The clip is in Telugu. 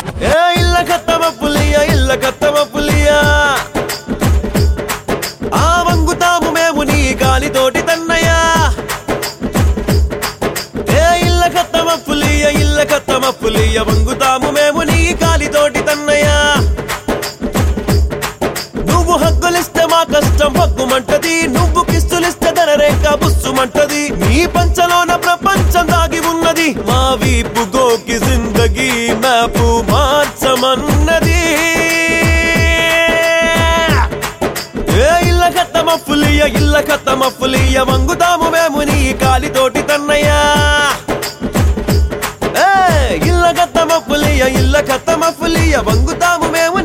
ఏ ఇల్ల కత్తమ పులియ ఇల్ల కత్తమ పులియ ఆ వంగుతాము మేము నీ గాలితోటి తన్నయ్యా ఏ ఇల్ల కత్తమ పులియ ఇల్ల కత్తమ పులియ వంగుతాము మేము నీ గాలితోటి తన్నయ్యా నువ్వు హక్కులిస్తే మా కష్టం హక్కుమంటది నువ్వు కిస్తులిస్తే ధనరేఖ బుస్సుమంటది నీ పంచలోన ప్రపంచం దాగి ఉన్నది మా వీపు గోకి జిందగీ మ్యాపు మార్చమన్నది ఏ ఇల్ల కత్తమ పులియ ఇల్ల కత్తమ పులియ వంగుతాము మేము నీ కాలితోటి తన్నయ్యా ఏ ఇల్ల కత్తమ పులియ ఇల్ల కత్తమ పులియ వంగుతాము మేము